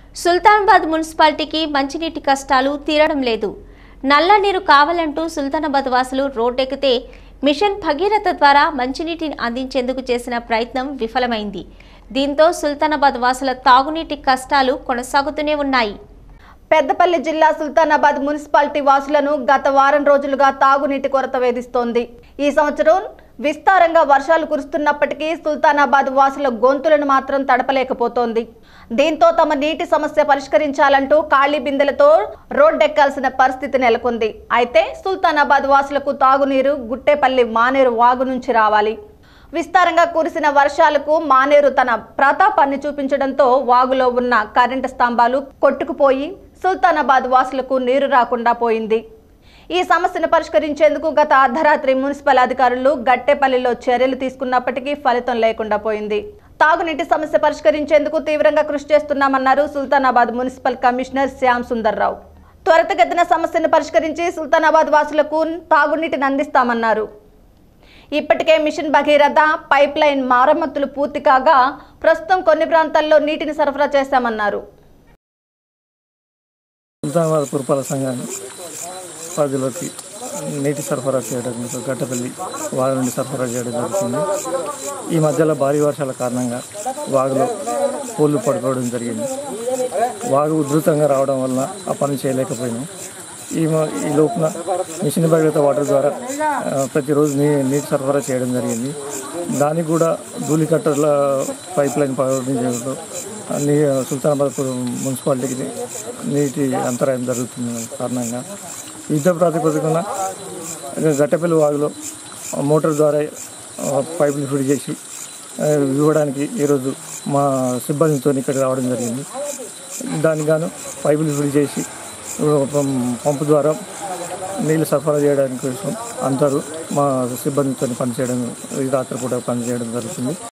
సుల్తానాబాద్ మున్సిపాలిటీకి మంచినీటి కష్టాలు తీరడం లేదు నల్ల నీరు కావాలంటూ సుల్తానాబాద్ వాసులు రోడ్డెక్కితే మిషన్ భగీరథ ద్వారా మంచినీటిని అందించేందుకు చేసిన ప్రయత్నం విఫలమైంది దీంతో సుల్తానాబాద్ వాసుల తాగునీటి కష్టాలు కొనసాగుతూనే ఉన్నాయి పెద్దపల్లి జిల్లా సుల్తానాబాద్ మున్సిపాలిటీ వాసులను గత వారం రోజులుగా తాగునీటి కొరత వేధిస్తోంది ఈ సంవత్సరం విస్తారంగా వర్షాలు కురుస్తున్నప్పటికీ సుల్తానాబాద్ వాసుల గొంతులను మాత్రం తడపలేకపోతోంది దీంతో తమ నీటి సమస్య పరిష్కరించాలంటూ ఖాళీ బిందెలతో రోడ్డెక్కాల్సిన పరిస్థితి నెలకొంది అయితే సుల్తానాబాద్ వాసులకు తాగునీరు గుట్టేపల్లి మానేరు వాగు నుంచి రావాలి విస్తారంగా కురిసిన వర్షాలకు మానేరు తన ప్రతాపాన్ని చూపించడంతో వాగులో ఉన్న కరెంటు స్తంభాలు కొట్టుకుపోయి సుల్తానాబాద్ వాసులకు నీరు రాకుండా పోయింది ఈ సమస్యను పరిష్కరించేందుకు గత అర్ధరాత్రి మున్సిపల్ అధికారులు గట్టేపల్లిలో చర్యలు తీసుకున్నప్పటికీ ఫలితం లేకుండా పోయింది తాగునీటి సమస్య పరిష్కరించేందుకు తీవ్రంగా కృషి చేస్తున్నామన్నారు సుల్తానాబాద్ మున్సిపల్ కమిషనర్ శ్యామ్ సుందర్రావు త్వరితగతిన సమస్యను పరిష్కరించి సుల్తానాబాద్ వాసులకు తాగునీటిని అందిస్తామన్నారు ఇప్పటికే మిషన్ భగీరథ పైప్ లైన్ మరమ్మతులు పూర్తి కాగా ప్రస్తుతం కొన్ని ప్రాంతాల్లో నీటిని సరఫరా చేశామన్నారు సుల్తానాబాద్ పురపాలక సంఘాన్ని పరిధిలోకి నీటి సరఫరా చేయడం కోసం గట్టపల్లి వాగు నుండి సరఫరా చేయడం జరుగుతుంది ఈ మధ్యలో భారీ వర్షాల కారణంగా వాగులో పూలు పడిపోవడం జరిగింది వాగు ఉధృతంగా రావడం వలన ఆ పని చేయలేకపోయినాం ఈ మ- ఈ లోపున మిషన్ భగీరథ వాటర్ ద్వారా ఆ, ప్రతిరోజు నీ నీటి సరఫరా చేయడం జరిగింది దానికి కూడా ధూళికట్టర్ల పైప్ లైన్ ప్రారంభించడంతో నీ సుల్తానాబాద్ పు- మున్సిపాలిటీకి నీటి అంతరాయం జరుగుతున్న కారణంగా యుద్ధ ప్రాతిపదికన గట్టపల్లి వాగులో మోటార్ ద్వారా ఆ, పైపులు ఫిట్ చేసి ఆ, ఇవ్వడానికి ఈరోజు మా సిబ్బందితో ఇక్కడికి రావడం జరిగింది దానికి గాను పైపులు ఫిల్ చేసి ఆ, పం- పంపు ద్వారా నీళ్ళు సరఫరా చేయడానికి కోసం అందరూ మా సిబ్బందితో పనిచేయడం ఈ రాత్రి కూడా పనిచేయడం జరుగుతుంది